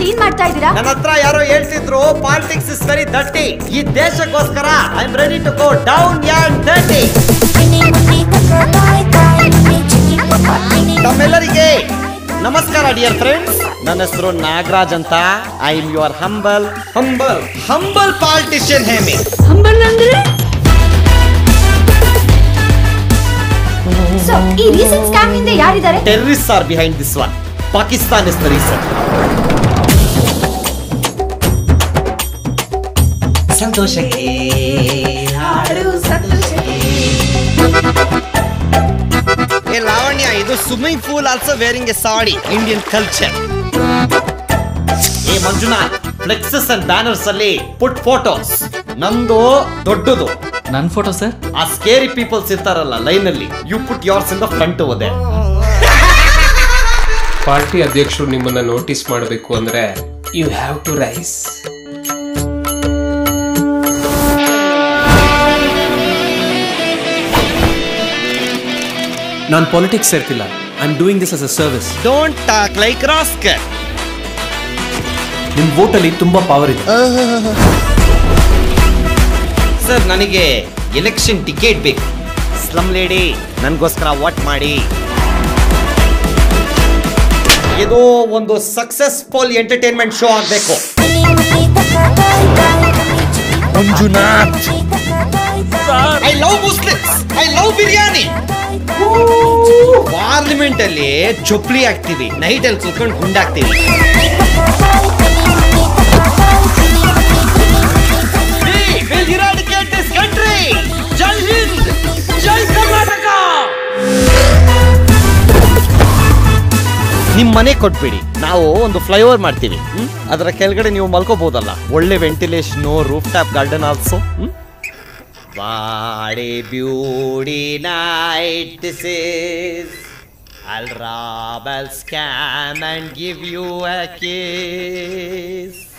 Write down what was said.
ಏನ್ ಮಾಡ್ತಾ ಇದ್ದೀರಾ ನನ್ನ ಹತ್ರ ಯಾರೋ ಹೇಳ್ತಿದ್ರು ಪಾಲಿಟಿಕ್ಸ್ ಇಸ್ ವೆರಿ ದಟ್ಟಿ ಈ ದೇಶಕ್ಕೋಸ್ಕರ I am ready to go down yard dirty ತಮ್ಮೆಲ್ಲರಿಗೆ ನಮಸ್ಕಾರ ಡಿಯರ್ ಫ್ರೆಂಡ್ಸ್ ನನ್ನ ಹೆಸರು ನಾಗರಾಜ್ ಅಂತ I am your humble humble humble politician ಹೇಮಿ ಹಂಬಲ್ ಅಂದ್ರೆ ಸೊ ಈ ರೀಸೆಂಟ್ ಸ್ಕ್ಯಾಮ್ ಹಿಂದೆ ಯಾರಿದ್ದಾರೆ terrorist are behind this one Pakistan is the reason ಸಂತೋಷಕ್ಕೆ ಏ ಲಾವಣ್ಯ ಇದು swimming pool also wearing a sari Indian culture ಏ ಮಂಜುನಾಥ್ ಫ್ಲೆಕ್ಸಸ್ ಅಂಡ್ ಬ್ಯಾನರ್ಸ್ ಅಲ್ಲಿ ಪುಟ್ ಫೋಟೋಸ್ ನಂದು ದೊಡ್ಡದು ನನ್ನ ಫೋಟೋ ಸರ್ ಆ ಸ್ಕೇರಿ ಪೀಪಲ್ಸ್ ಇರ್ತಾರಲ್ಲ ಲೈನ್ ಅಲ್ಲಿ you put yours in the front ಓದೆ ಪಾರ್ಟಿ ಅಧ್ಯಕ್ಷರು ನಿಮ್ಮನ್ನ ನೋಟಿಸ್ ಮಾಡಬೇಕು ಅಂದ್ರೆ ಯು ಹ್ಯಾವ್ ಟು ರೈಸ್ ನಾನು ಪಾಲಿಟಿಕ್ಸ್ ಸೇರ್ತಿಲ್ಲ I am doing this as a service don't talk like rascal ನಿಮ್ಮ ವೋಟಲ್ಲಿ ತುಂಬಾ ಪವರ್ ಇದೆ ಸರ್ ನನಗೆ ಎಲೆಕ್ಷನ್ ಟಿಕೆಟ್ ಬೇಕು ಸ್ಲಮ್ ಲೇಡಿ ನನಗೋಸ್ಕರ ವಾಟ್ ಮಾಡಿ ಇದು ಒಂದು ಸಕ್ಸಸ್ಫುಲ್ ಎಂಟರ್ಟೈನ್ಮೆಂಟ್ ಶೋ ಆಗಬೇಕು Manjunath I love Muslims I love biryani parliament ಅಲ್ಲಿ ಚೊಪ್ಲಿ ಹಾಕ್ತಿವಿ ನೈಟ್ ಅಲ್ಲಿ ಕುತ್ಕೊಂಡು ಗುಂಡಾಕ್ತಿವಿ We will eradicate this country! ಜೈ ಹಿಂದ್ ಜೈ ಕರ್ನಾಟಕ ನಿಮ್ ಮನೆ ಕೊಟ್ಬಿಡಿ ನಾವು ಒಂದು ಫ್ಲೈಓವರ್ ಮಾಡ್ತೀವಿ ಹ್ಮ್? ಅದರ ಕೆಳಗಡೆ ನೀವು ಮಲ್ಕೋಬಹುದಲ್ಲ ಒಳ್ಳೆ ventilation rooftop garden also ವಾಡೆ beauty night this is I'll rob, I'll scam and give you a kiss.